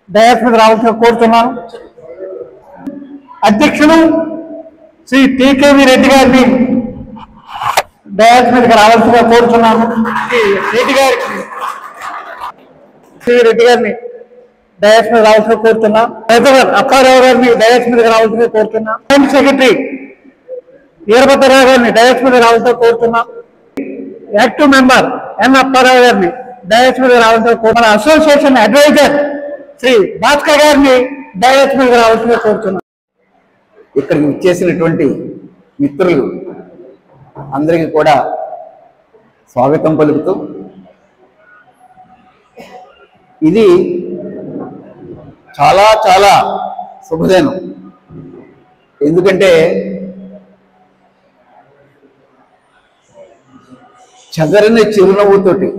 Dais మీద రావాల్సిన కోరుతున్నాను అధ్యక్షులు శ్రీ టీకేవి రెడ్డి గారిని డయాస్ మీదకి రావాల్సిందిగా కోరుతున్నాను శ్రీ రెడ్డి గారికి శ్రీ రెడ్డి గారిని డయాస్ మీద రావాల్సిందిగా కోరుతున్నా రైతుగారు అప్పారావు గారిని డయాస్ మీదకి రావాల్సిందిగా కోరుతున్నా హోమ్ సెక్రటరీ వీరభద్రరావు గారిని డయాస్ మీద రావాల్సిందిగా కోరుతున్నా యాక్టివ్ మెంబర్ ఎన్ అప్పారావు గారిని డయాస్ మీద రావాల్సిందిగా కోరుతున్నా అసోసియేషన్ అడ్వైజర్ శ్రీ భాస్కర్ గారిని డయాస్ మీద రావాల్సిందిగా కోరుతున్నా ఇక్కడికి వచ్చేసినటువంటి మిత్రులు అందరికీ కూడా స్వాగతం పలుకుతూ ఇది చాలా చాలా శుభదినం ఎందుకంటే చెదరని చిరునవ్వుతోటి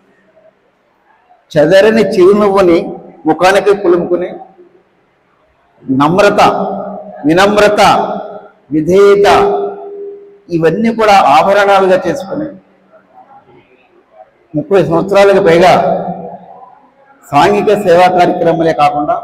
చెదరని చిరునవ్వుని ముఖానికి పులుముకుని నమ్రత వినమ్రత విధేయత ఇవన్నీ కూడా ఆభరణాలుగా చేసుకుని ముప్పై సంవత్సరాలకు పైగా సాంఘిక సేవా కార్యక్రమాలే కాకుండా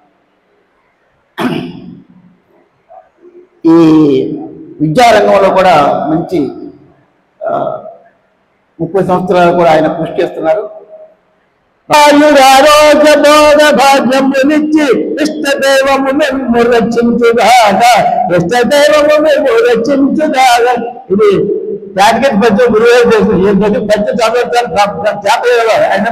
ఈ విద్యారంగంలో కూడా మంచి ఆ, ముప్పై సంవత్సరాలు కూడా ఆయన కృషి చేస్తున్నారు ఆయురారోగ్య బోధ భాగ్యమునిచ్చి ఇష్టదైవము మేము రచించుగాక ఇష్టదైవము మేము రచించుగాక ఇది ప్యాకెట్ పెద్ద గురువు చేసి ఏంటంటే పెద్ద చదువుతారు చేపలేదు ఆయన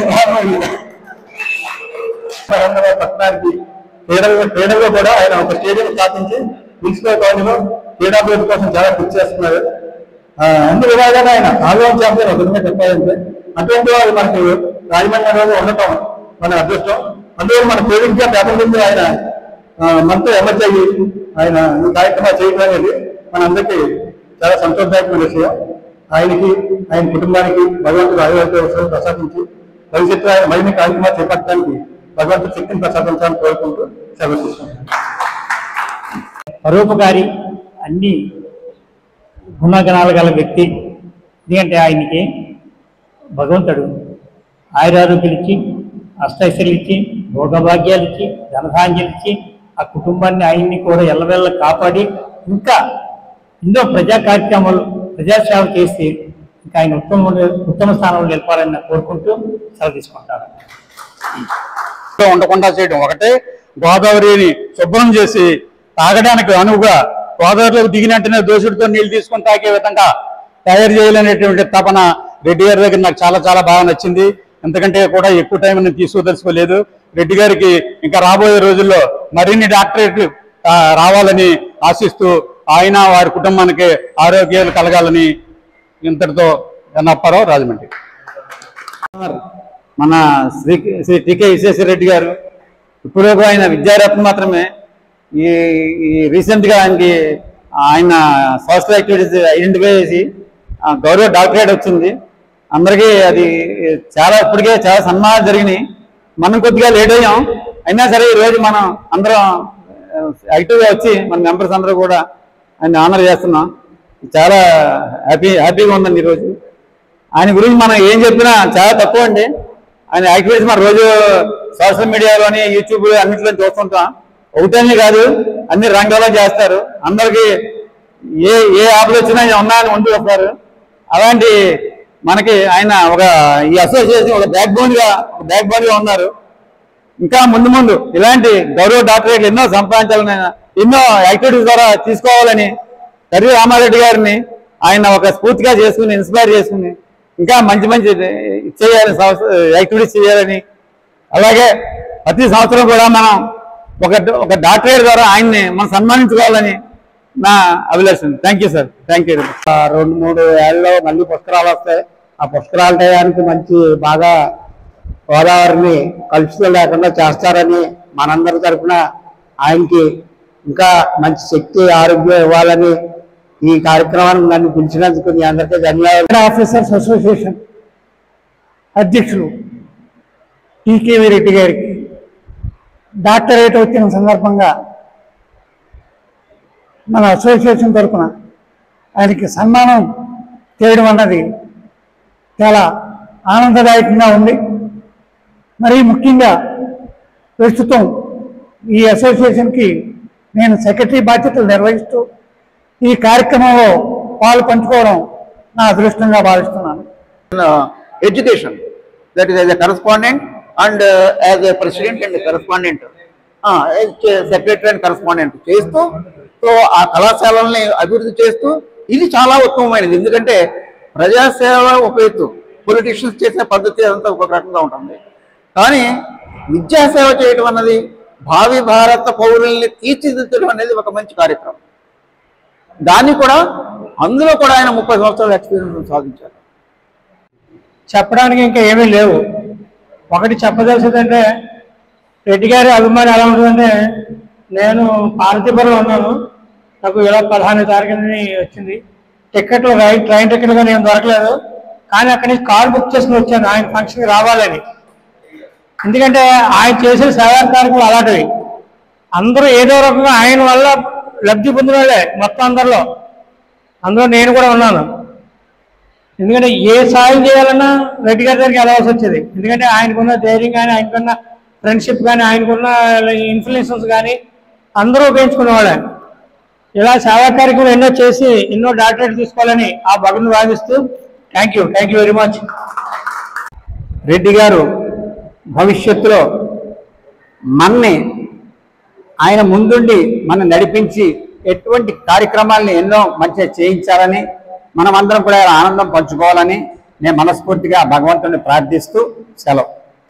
పరంగా పట్టణానికి క్రీడలు క్రీడల్లో కూడా ఆయన ఒక స్టేడియం స్థాపించి మున్సిపల్ కాలనీలో క్రీడాభివృద్ధి కోసం చాలా కృషి చేస్తున్నారు ఆ, అన్ని విధాలుగా ఆయన ఆగ్రహం ఛాంపియన్ ఒక విధంగా చెప్పాలంటే అటువంటి వారు మనకు రాజమండ్రి రోజు ఉండటం మన అదృష్టం అందువల్ల మన కోవిడ్గా పేపర్ ముందు ఆయన ఆ, మనతో ఎమర్జీ అయ్యి ఆయన ఈ కార్యక్రమాలు చేయడం అనేది మనందరికీ చాలా సంతోషదాయకమైన విషయం ఆయనకి ఆయన కుటుంబానికి భగవంతుడు ఆయుర్వేద ప్రసాదించి భవిష్యత్తు ఆయన మరిన్ని కార్యక్రమాలు చేపట్టడానికి భగవంతుడు శక్తిని ప్రసాదించాలని కోరుకుంటూ సెలవు తీసుకుంటాను పరోపకారి అన్ని గుణగణాలు గల వ్యక్తి ఎందుకంటే ఆయనకి భగవంతుడు ఆయురారోగ్యాలు ఇచ్చి అష్టైశ్వర్యాలు ఇచ్చి భోగభాగ్యాలు ఇచ్చి ధనధాన్యాలు ఇచ్చి ఆ కుటుంబాన్ని ఆయన్ని కూడా ఎల్లవెల్ల కాపాడి ఇంకా ఎన్నో ప్రజా కార్యక్రమాలు ప్రజాసేవ చేసి ఇంకా ఆయన ఉత్తమ ఉత్తమ స్థానంలో నిలపాలని నేను కోరుకుంటూ సెలవు తీసుకుంటాను లో ఉండకుండా చేయడం ఒకటే గోదావరిని శుభ్రం చేసి తాగడానికి అనువుగా గోదావరిలోకి దిగినట్టునే దోషుడితో నీళ్లు తీసుకొని తాగే విధంగా తయారు చేయాలనేటువంటి తపన రెడ్డి గారి దగ్గర నాకు చాలా చాలా బాగా నచ్చింది ఎందుకంటే కూడా ఎక్కువ టైం నేను తీసుకోదలుచుకోలేదు రెడ్డి గారికి ఇంకా రాబోయే రోజుల్లో మరిన్ని డాక్టరేట్లు ఆ, రావాలని ఆశిస్తూ ఆయన వారి కుటుంబానికి ఆరోగ్యాలు కలగాలని ఇంతటితో ఎన్నప్పారావు రాజమండ్రి మన శ్రీ శ్రీ టీకే విశ్వేశ్వరరెడ్డి గారు ఇప్పుడు ఆయన విద్యారత్న మాత్రమే ఈ ఈ రీసెంట్గా ఆయనకి ఆయన సోషల్ యాక్టివిటీస్ ఐడెంటిఫై చేసి ఆ, గౌరవ డాక్టరేట్ వచ్చింది అందరికీ అది చాలా ఇప్పటికే చాలా సన్మానాలు జరిగినాయి మనం కొద్దిగా లేట్ అయ్యాం అయినా సరే ఈ రోజు మనం అందరం యాక్టివ్గా వచ్చి మన మెంబర్స్ అందరూ కూడా ఆయన ఆనర్ చేస్తున్నాం చాలా హ్యాపీ హ్యాపీగా ఉందండి ఈరోజు ఆయన గురించి మనం ఏం చెప్పినా చాలా తక్కువ అండి ఆయన యాక్టివిటీస్ మన రోజు సోషల్ మీడియాలోని యూట్యూబ్ అన్నింటిలో చూస్తుంటాం ఒకటని కాదు అన్ని రంగాల్లో చేస్తారు అందరికి ఏ ఏ ఆపద వచ్చినా ఆయన ఉన్నాయని ముందు వస్తారు అలాంటి మనకి ఆయన ఒక ఈ అసోసియేషన్ ఒక బ్యాక్ బోన్ గా బ్యాక్ బోన్ గా ఉన్నారు ఇంకా ముందు ముందు ఇలాంటి గౌరవ డాక్టరేట్లు ఎన్నో సంపాదించాలని ఆయన ఎన్నో యాక్టివిటీస్ ద్వారా తీసుకోవాలని కర్రీ రామారెడ్డి గారిని ఆయన ఒక స్ఫూర్తిగా చేసుకుని ఇన్స్పైర్ చేసుకుని ఇంకా మంచి మంచి చేయాలని యాక్టివిటీస్ చేయాలని అలాగే ప్రతి సంవత్సరం కూడా మనం ఒక ఒక డాక్టరేట్ ద్వారా ఆయన్ని మనం సన్మానించుకోవాలని నా అభిలాషం thank you sir thank you ఆ రెండు మూడు ఏళ్ళలో మళ్ళీ పుష్కరాలు వస్తాయి ఆ పుష్కరాల టయానికి మంచి బాగా గోదావరిని కలుషితం లేకుండా చేస్తారని మనందరి తరఫున ఆయనకి ఇంకా మంచి శక్తి ఆరోగ్యం ఇవ్వాలని ఈ కార్యక్రమాన్ని నన్ను పిలిచినందుకు మీ అందరికీ ధన్యవాదాలు ఆఫీసర్స్ అసోసియేషన్ అధ్యక్షులు టీకేవి రెడ్డి గారికి డాక్టరేట్ వచ్చిన సందర్భంగా మన అసోసియేషన్ తరఫున ఆయనకి సన్మానం చేయడం అన్నది చాలా ఆనందదాయకంగా ఉంది మరి ముఖ్యంగా ప్రస్తుతం ఈ అసోసియేషన్కి నేను సెక్రటరీ బాధ్యతలు నిర్వహిస్తూ ఈ కార్యక్రమంలో పాలు పంచుకోవడం నా అదృష్టంగా భావిస్తున్నాను uh, education, that is as a correspondent and uh, as a president and a correspondent, uh, as a secretary and correspondent చేస్తూ సో ఆ కళాశాలల్ని అభివృద్ధి చేస్తూ ఇది చాలా ఉత్తమమైనది ఎందుకంటే ప్రజాసేవ ఒక ఎత్తు పొలిటీషియన్స్ చేసే పద్ధతి అంతా ఒక రకంగా ఉంటుంది కానీ విద్యాసేవ చేయడం అన్నది భావి భారత పౌరుల్ని తీర్చిదిద్దడం అనేది ఒక మంచి కార్యక్రమం దాన్ని కూడా అందులో కూడా ఆయన ముప్పై సంవత్సరాల ఎక్స్పీరియన్స్ సాధించారు చెప్పడానికి ఇంకా ఏమీ లేవు ఒకటి చెప్పదలసిందంటే రెడ్డి గారి అభిమానం ఎలా ఉంటుందంటే నేను పార్వతీపురంలో ఉన్నాను నాకు ఇలా పదహారు తారీఖుని వచ్చింది టికెట్లు రైట్ ట్రైన్ టికెట్గా నేను దొరకలేదు కానీ అక్కడి నుంచి కార్ బుక్ చేసుకుని వచ్చాను ఆయన ఫంక్షన్కి రావాలని ఎందుకంటే ఆయన చేసే సేవా కార్యక్రమాలు అలాంటివి అందరూ ఏదో రకంగా ఆయన వల్ల లబ్ధి పొందిన వాళ్ళే మొత్తం అందరిలో అందులో నేను కూడా ఉన్నాను ఎందుకంటే ఏ సాయం చేయాలన్నా రెడ్డి గారి దగ్గరికి వెళ్ళవలసి వచ్చేది ఎందుకంటే ఆయనకున్న ధైర్యం కానీ ఆయనకున్న ఫ్రెండ్షిప్ కానీ ఆయనకున్న ఇన్ఫ్లుయెన్సెస్ కానీ అందరూ ఉపయోగించుకునేవాళ్ళే ఇలా సేవా కార్యక్రమాలు ఎన్నో చేసి ఎన్నో డాక్టరేట్ తీసుకోవాలని ఆ భగవంతుని వాదిస్తూ thank you thank you very much Reddy గారు భవిష్యత్తులో మన్ని ఆయన ముందుండి మనం నడిపించి ఎటువంటి కార్యక్రమాల్ని ఎన్నో మంచిగా చేయించాలని మనమందరం కూడా ఆనందం పంచుకోవాలని నేను మనస్ఫూర్తిగా భగవంతుని ప్రార్థిస్తూ సెలవు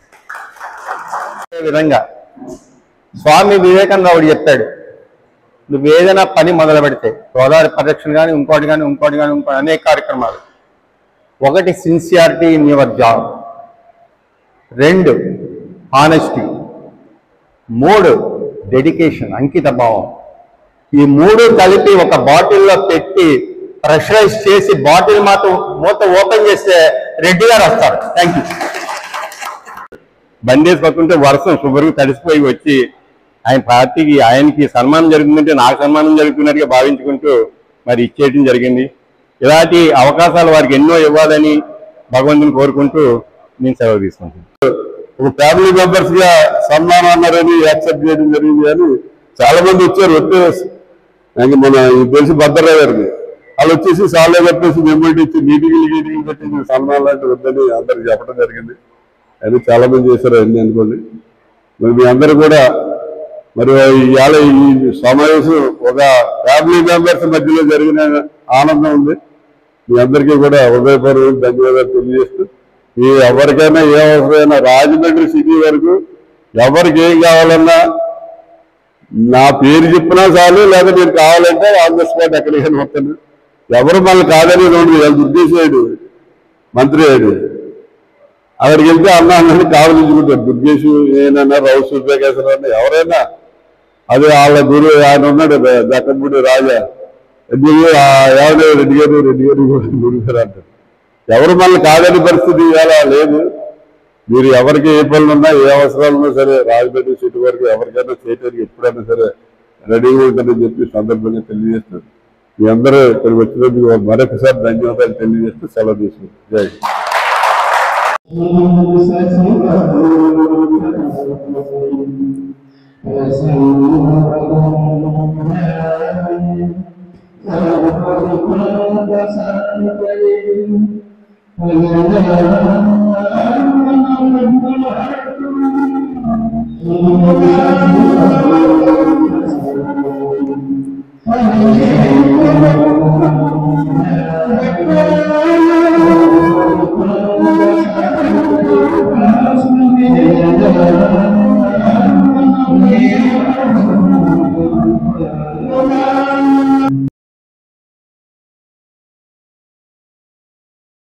అదే విధంగా స్వామి వివేకానంద ఒకటి చెప్పాడు నువ్వు ఏదైనా పని మొదలు పెడితే గోదావరి పరిరక్షణ కానీ ఇంకోటి కానీ ఇంకోటి కానీ ఇంకోటి అనేక కార్యక్రమాలు ఒకటి సిన్సియారిటీ ఇన్ యువర్ జాబ్ రెండు హానెస్టీ మూడు డెడికేషన్ అంకిత భావం ఈ మూడు కలిపి ఒక బాటిల్లో పెట్టి ప్రెషరైజ్ చేసి బాటిల్ మాత్రం మూత ఓపెన్ చేస్తే రెడ్డి గారు వస్తారు థ్యాంక్ యూ బండేసి పక్కుంటే వర్షం శుభ్రంగా తడిసిపోయి వచ్చి ఆయన పార్టీకి ఆయనకి సన్మానం జరుగుతుందంటే నాకు సన్మానం జరుగుతున్నట్టుగా భావించుకుంటూ మరి ఇచ్చేయటం జరిగింది ఇలాంటి అవకాశాలు వారికి ఎన్నో ఇవ్వాలని భగవంతుని కోరుకుంటూ నేను సెలవు తీసుకుంటాను ఒక ఫ్యామిలీ మెంబర్స్ గా సన్మానం అన్నారని యాక్సెప్ట్ చేయడం జరిగింది అని చాలా మంది వచ్చారు వచ్చే నాకు మన ఈ తెలిసి భద్రరావు గారిని వాళ్ళు వచ్చేసి సాలే చెప్పేసి మెమోరీ ఇచ్చి మీటింగ్లు గీటింగ్లు పెట్టి సన్మానం లాంటి వద్దని అందరికి చెప్పడం జరిగింది అది చాలా మంది చేశారు అన్ని అనుకోండి మరి మీ అందరూ కూడా మరి ఇవాళ ఈ సమావేశం ఒక ఫ్యామిలీ మెంబర్స్ మధ్యలో జరిగిన ఆనందం ఉంది మీ అందరికీ కూడా హృదయపూర్వక ధన్యవాదాలు తెలియజేస్తూ ఈ ఎవరికైనా ఏ అవసరమైనా రాజమండ్రి సిటీ వరకు ఎవరికి ఏం కావాలన్నా నా పేరు చెప్పినా చాలు లేదా మీరు కావాలంటే ఆన్ ద స్పాట్ ఎక్కడికైనా వస్తాను ఎవరు మళ్ళీ కాదని రెండు వేల దుర్గేశాడు మంత్రి అయ్యాడు అక్కడికి వెళ్తే అన్న అన్నది కావలించుకుంటారు దుర్గేష్ ఏనన్నా రౌ సూర్యకేశ్వర ఎవరైనా అది వాళ్ళ గురు ఆయన ఉన్నాడు ద- దక్కపూడి రాజా రెడ్డి గారు, ఆ ఎవరు రెడ్డి గారు రెడ్డి గారు గురు గారు అంటారు ఎవరు మళ్ళీ కాదని పరిస్థితి ఇవాళ లేదు మీరు ఎవరికి ఏ పనులు ఉన్నా ఏ అవసరాలు ఉన్నా సరే రాజమండ్రి సిటీ వరకు ఎవరికైనా చేయడానికి ఎప్పుడైనా సరే రెడీగా ఉంటుందని చెప్పి సందర్భంగా తెలియజేస్తూ మీ అందరూ ఇక్కడికి వచ్చినందుకు మరొకసారి ధన్యవాదాలు తెలియజేస్తూ సెలవు తీసుకుంటాం జై హింద్. Thank you.